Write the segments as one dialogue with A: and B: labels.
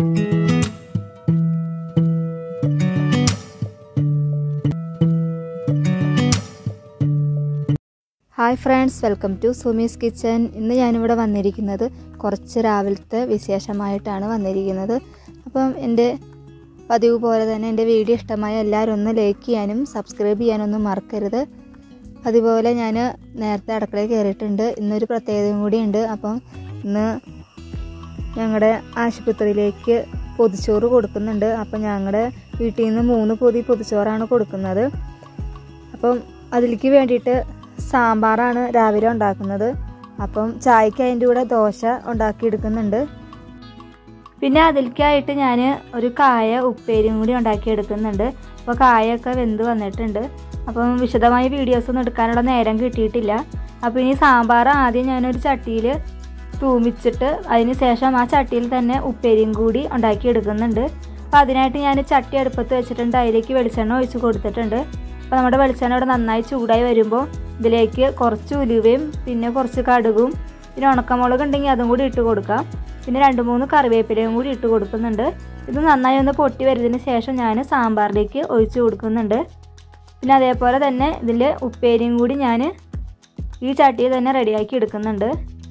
A: hi friends welcome to Sumi's kitchen ഇന്ന് ഞാനിവിടെ വന്നിരിക്കുന്നത് കുറച്ച് രാവിലത്തെ വിശേഷമായിട്ടാണ് വന്നിരിക്കുന്നത് അപ്പം എൻ്റെ പതിവ് പോലെ തന്നെ എൻ്റെ വീഡിയോ ഇഷ്ടമായ എല്ലാവരും ഒന്ന് ലൈക്ക് ചെയ്യാനും സബ്സ്ക്രൈബ് ചെയ്യാനൊന്നും മറക്കരുത് അതുപോലെ ഞാൻ നേരത്തെ അടുക്കളയിൽ കയറിയിട്ടുണ്ട് ഇന്നൊരു പ്രത്യേകതയും കൂടിയുണ്ട് അപ്പം ഇന്ന് ഞങ്ങളുടെ ആശുപത്രിയിലേക്ക് പൊതിച്ചോറ് കൊടുക്കുന്നുണ്ട് അപ്പം ഞങ്ങളുടെ വീട്ടിൽ നിന്ന് മൂന്ന് പൊതി പൊതിച്ചോറാണ് കൊടുക്കുന്നത് അപ്പം അതിലേക്ക് വേണ്ടിയിട്ട് സാമ്പാറാണ് രാവിലെ ഉണ്ടാക്കുന്നത് അപ്പം ചായക്ക് അതിൻ്റെ കൂടെ ദോശ ഉണ്ടാക്കിയെടുക്കുന്നുണ്ട് പിന്നെ അതിലേക്കായിട്ട് ഞാൻ ഒരു കായ ഉപ്പേരിയും കൂടി ഉണ്ടാക്കിയെടുക്കുന്നുണ്ട് അപ്പോൾ കായൊക്കെ വെന്ത് വന്നിട്ടുണ്ട് അപ്പം വിശദമായ വീഡിയോസ് ഒന്നും എടുക്കാനുള്ള നേരം കിട്ടിയിട്ടില്ല അപ്പോൾ ഇനി സാമ്പാർ ആദ്യം ഞാനൊരു ചട്ടിയിൽ തൂമിച്ചിട്ട് അതിന് ശേഷം ആ ചട്ടിയിൽ തന്നെ ഉപ്പേരിയും കൂടി ഉണ്ടാക്കിയെടുക്കുന്നുണ്ട് അപ്പോൾ അതിനായിട്ട് ഞാൻ ചട്ടി അടുപ്പത്ത് വെച്ചിട്ടുണ്ട് അതിലേക്ക് വെളിച്ചെണ്ണ ഒഴിച്ച് കൊടുത്തിട്ടുണ്ട് അപ്പോൾ നമ്മുടെ വെളിച്ചെണ്ണ ഇവിടെ നന്നായി ചൂടായി വരുമ്പോൾ ഇതിലേക്ക് കുറച്ച് ഉലുവയും പിന്നെ കുറച്ച് കടുകും പിന്നെ ഉണക്കമുളക് ഉണ്ടെങ്കിൽ അതും കൂടി ഇട്ട് കൊടുക്കാം പിന്നെ രണ്ട് മൂന്ന് കറിവേപ്പിലയും കൂടി ഇട്ട് കൊടുക്കുന്നുണ്ട് ഇത് നന്നായി ഒന്ന് പൊട്ടി വരുന്നതിന് ശേഷം ഞാൻ സാമ്പാറിലേക്ക് ഒഴിച്ച് കൊടുക്കുന്നുണ്ട് പിന്നെ അതേപോലെ തന്നെ ഇതിൽ ഉപ്പേരിയും കൂടി ഞാൻ ഈ ചട്ടിയിൽ തന്നെ റെഡിയാക്കി എടുക്കുന്നുണ്ട്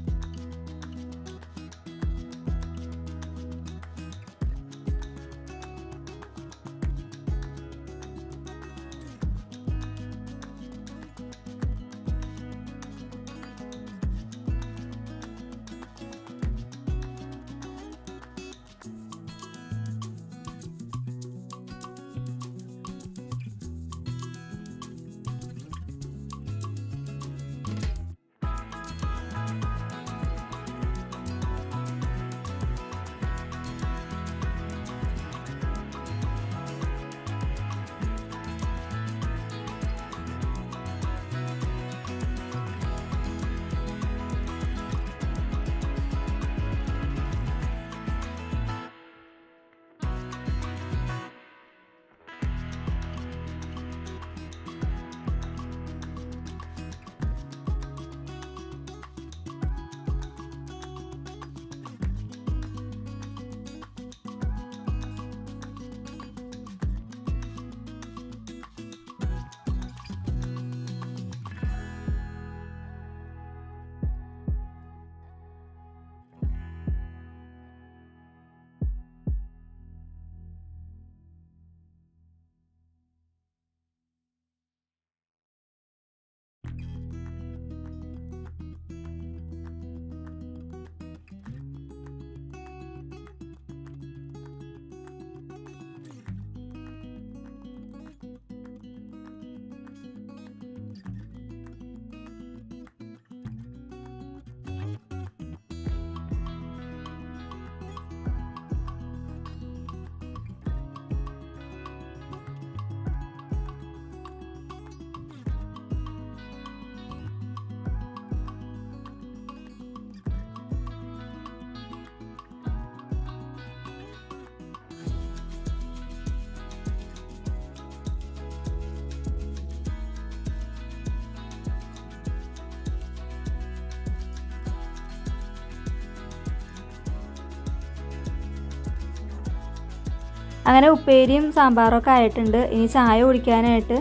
A: അങ്ങനെ ഉപ്പേരിയും സാമ്പാറും ഒക്കെ ആയിട്ടുണ്ട് ഇനി ചായ കുടിക്കാനായിട്ട്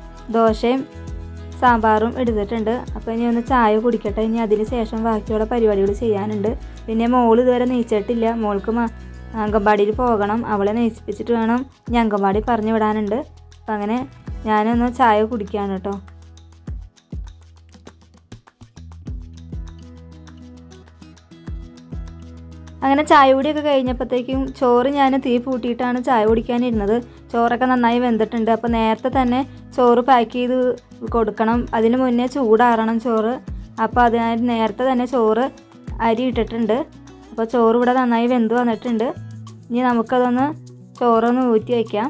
A: ദോശയും സാമ്പാറും എടുത്തിട്ടുണ്ട് അപ്പോൾ ഇനി ഒന്ന് ചായ കുടിക്കട്ടെ ഇനി അതിന് ശേഷം ബാക്കിയുള്ള പരിപാടികൾ ചെയ്യാനുണ്ട് പിന്നെ മോൾ ഇതുവരെ നെയ്ച്ചിട്ടില്ല മോൾക്ക് അങ്കൻവാടിയിൽ പോകണം അവളെ നെയ്ച്ചിപ്പിച്ചിട്ട് വേണം ഇനി അങ്കൻവാടി പറഞ്ഞു വിടാനുണ്ട് അപ്പം അങ്ങനെ ഞാനൊന്ന് ചായ കുടിക്കുകയാണ് കേട്ടോ അങ്ങനെ ചായ കുടിയൊക്കെ കഴിഞ്ഞപ്പോഴത്തേക്കും ചോറ് ഞാൻ തീ പൂട്ടിയിട്ടാണ് ചായ കുടിക്കാനിരുന്നത് ചോറൊക്കെ നന്നായി വെന്തിട്ടുണ്ട് അപ്പോൾ നേരത്തെ തന്നെ ചോറ് പാക്ക് ചെയ്ത് കൊടുക്കണം അതിന് മുന്നേ ചൂടാറണം ചോറ് അപ്പോൾ അതിനായിട്ട് നേരത്തെ തന്നെ ചോറ് അരി ഇട്ടിട്ടുണ്ട് അപ്പോൾ ചോറ് ഇവിടെ നന്നായി വെന്ത് വന്നിട്ടുണ്ട് ഇനി നമുക്കതൊന്ന് ചോറൊന്ന് ഊറ്റി വയ്ക്കാം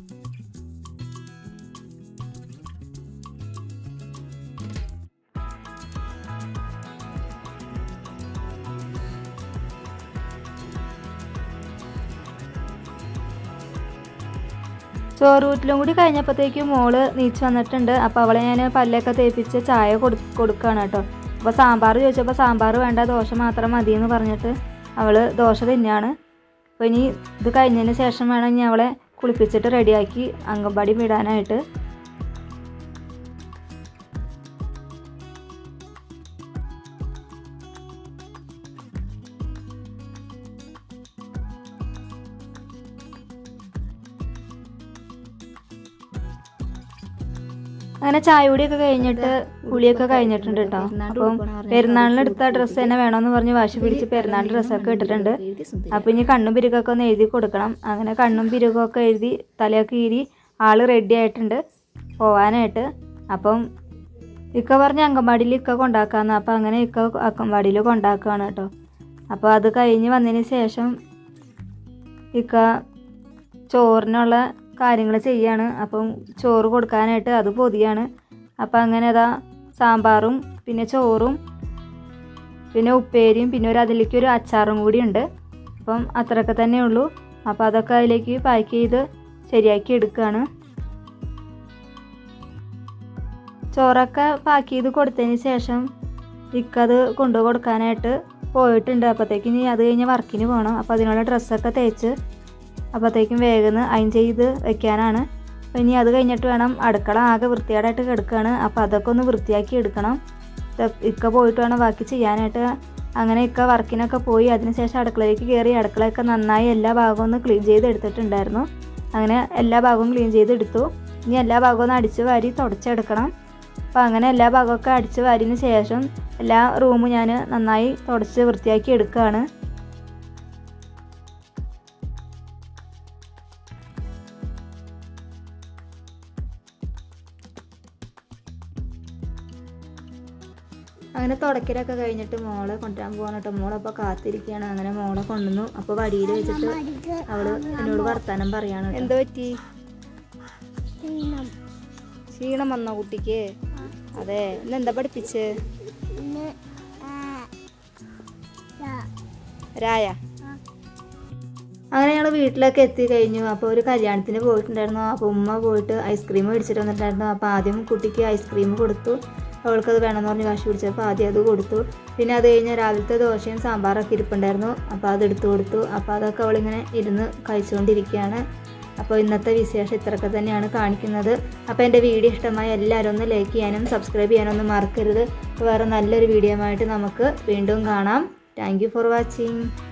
A: ചോറൂറ്റിലും കൂടി കഴിഞ്ഞപ്പോഴത്തേക്കും മോള് നീച്ച് വന്നിട്ടുണ്ട് അപ്പോൾ അവളെ ഞാൻ പല്ലൊക്കെ തേപ്പിച്ച് ചായ കൊടു കൊടുക്കുകയാണ് കേട്ടോ അപ്പോൾ സാമ്പാർ ചോദിച്ചപ്പോൾ സാമ്പാർ വേണ്ട ദോശ മാത്രം മതി എന്ന് പറഞ്ഞിട്ട് അവൾ ദോശ തന്നെയാണ് അപ്പോൾ ഇനി ഇത് കഴിഞ്ഞതിന് ശേഷം വേണം ഇനി അവളെ കുളിപ്പിച്ചിട്ട് റെഡിയാക്കി അംഗൻവാടി വിടാനായിട്ട് അങ്ങനെ ചായ കുടിയൊക്കെ കഴിഞ്ഞിട്ട് കുളിയൊക്കെ കഴിഞ്ഞിട്ടുണ്ട് കേട്ടോ അപ്പം പെരുന്നാളിനെടുത്ത ഡ്രസ്സ് തന്നെ വേണമെന്ന് പറഞ്ഞ് വാശി പിടിച്ച് പെരുന്നാൾ ഡ്രസ്സൊക്കെ ഇട്ടിട്ടുണ്ട് അപ്പം ഇനി കണ്ണും പിരുകൊക്കെ ഒന്ന് എഴുതി കൊടുക്കണം അങ്ങനെ കണ്ണും പിരുകൊക്കെ എഴുതി തലയൊക്കെ ഈരി ആള് റെഡി ആയിട്ടുണ്ട് പോവാനായിട്ട് അപ്പം ഇക്ക പറഞ്ഞ അങ്കൻവാടിയിൽ ഇക്ക കൊണ്ടാക്കാന്ന് അപ്പം അങ്ങനെ ഇക്ക അങ്കൻവാടിയിൽ കൊണ്ടാക്കുകയാണ് കേട്ടോ അപ്പോൾ അത് കഴിഞ്ഞ് വന്നതിന് ശേഷം ഇക്ക ചോറിനുള്ള കാര്യങ്ങൾ ചെയ്യാണ് അപ്പം ചോറ് കൊടുക്കാനായിട്ട് അത് പൊതിയാണ് അപ്പം അങ്ങനെ അതാ സാമ്പാറും പിന്നെ ചോറും പിന്നെ ഉപ്പേരിയും പിന്നെ ഒരു അതിലേക്ക് ഒരു അച്ചാറും കൂടി ഉണ്ട് അപ്പം അത്രയൊക്കെ തന്നെ ഉള്ളൂ അപ്പം അതൊക്കെ അതിലേക്ക് പാക്ക് ചെയ്ത് ശരിയാക്കി എടുക്കുകയാണ് ചോറൊക്കെ പാക്ക് ചെയ്ത് കൊടുത്തതിന് ശേഷം ഇക്കത് കൊണ്ടു കൊടുക്കാനായിട്ട് പോയിട്ടുണ്ട് അപ്പോഴത്തേക്കും ഇനി അത് കഴിഞ്ഞ് വർക്കിന് പോകണം അപ്പോൾ അതിനുള്ള ഡ്രസ്സൊക്കെ തേച്ച് അപ്പോഴത്തേക്കും വേഗം അയൺ ചെയ്ത് വെക്കാനാണ് അപ്പോൾ ഇനി അത് കഴിഞ്ഞിട്ട് വേണം അടുക്കള ആകെ വൃത്തികേടായിട്ട് കിടക്കുകയാണ് അപ്പോൾ അതൊക്കെ ഒന്ന് വൃത്തിയാക്കി എടുക്കണം ഇത് ഇക്ക പോയിട്ട് വേണം ബാക്കി ചെയ്യാനായിട്ട് അങ്ങനെ ഇക്ക വർക്കിനൊക്കെ പോയി അതിനുശേഷം അടുക്കളയിലേക്ക് കയറി അടുക്കളയൊക്കെ നന്നായി എല്ലാ ഭാഗവും ഒന്ന് ക്ലീൻ ചെയ്ത് എടുത്തിട്ടുണ്ടായിരുന്നു അങ്ങനെ എല്ലാ ഭാഗവും ക്ലീൻ ചെയ്ത് എടുത്തു ഇനി എല്ലാ ഭാഗവും ഒന്ന് അടിച്ച് വാരി തുടച്ചെടുക്കണം അപ്പോൾ അങ്ങനെ എല്ലാ ഭാഗമൊക്കെ അടിച്ച് വാരിന് ശേഷം എല്ലാ റൂമും ഞാൻ നന്നായി തുടച്ച് വൃത്തിയാക്കി എടുക്കുകയാണ് അങ്ങനെ തുടക്കലൊക്കെ കഴിഞ്ഞിട്ട് മോളെ കൊണ്ടുവരാൻ പോകാൻ കേട്ടോ മോളപ്പോൾ കാത്തിരിക്കുകയാണ് അങ്ങനെ മോളെ കൊണ്ടുവന്നു അപ്പോൾ വടിയിൽ വെച്ചിട്ട് അവള് എന്നോട് വർത്താനം പറയാണ് എന്താ പറ്റി ക്ഷീണം വന്നോ കുട്ടിക്ക് അതെ ഇന്ന് എന്താ പഠിപ്പിച്ച് രായ അങ്ങനെ ഞങ്ങൾ വീട്ടിലൊക്കെ എത്തി കഴിഞ്ഞു അപ്പോൾ ഒരു കല്യാണത്തിന് പോയിട്ടുണ്ടായിരുന്നു അപ്പോൾ ഉമ്മ പോയിട്ട് ഐസ്ക്രീം മേടിച്ചിട്ട് വന്നിട്ടുണ്ടായിരുന്നു അപ്പോൾ ആദ്യം കുട്ടിക്ക് ഐസ്ക്രീം കൊടുത്തു അവൾക്കത് വേണമെന്ന് പറഞ്ഞ് വാശി പിടിച്ചപ്പോൾ ആദ്യം അത് കൊടുത്തു പിന്നെ അത് കഴിഞ്ഞ് രാവിലത്തെ ദോശയും സാമ്പാറൊക്കെ ഇരിപ്പുണ്ടായിരുന്നു അപ്പോൾ അത് എടുത്തു കൊടുത്തു അപ്പോൾ അതൊക്കെ അവളിങ്ങനെ ഇരുന്ന് കഴിച്ചുകൊണ്ടിരിക്കുകയാണ് അപ്പോൾ ഇന്നത്തെ വിശേഷം ഇത്രയൊക്കെ തന്നെയാണ് കാണിക്കുന്നത് അപ്പോൾ എൻ്റെ വീഡിയോ ഇഷ്ടമായ എല്ലാവരും ഒന്ന് ലൈക്ക് ചെയ്യാനും സബ്സ്ക്രൈബ് ചെയ്യാനും ഒന്നും മറക്കരുത് വേറെ നല്ലൊരു വീഡിയോ ആയിട്ട് നമുക്ക് വീണ്ടും കാണാം താങ്ക് ഫോർ വാച്ചിങ്